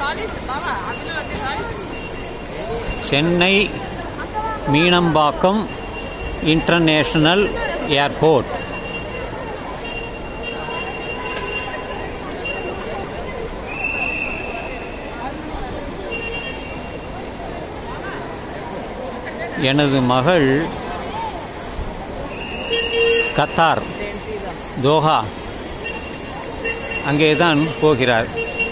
Chennai Meenambakkam international airport எனது மகள் Qatar Doha அங்கேதான் போகிறார்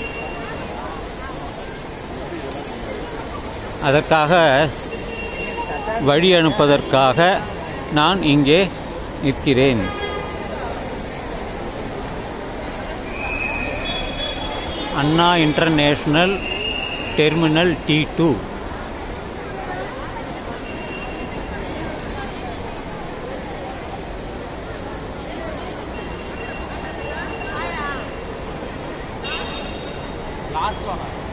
அதற்காக வழி அனுப்பதற்காக நான் இங்கே நிற்கிறேன் Anna international terminal T two last வாங்க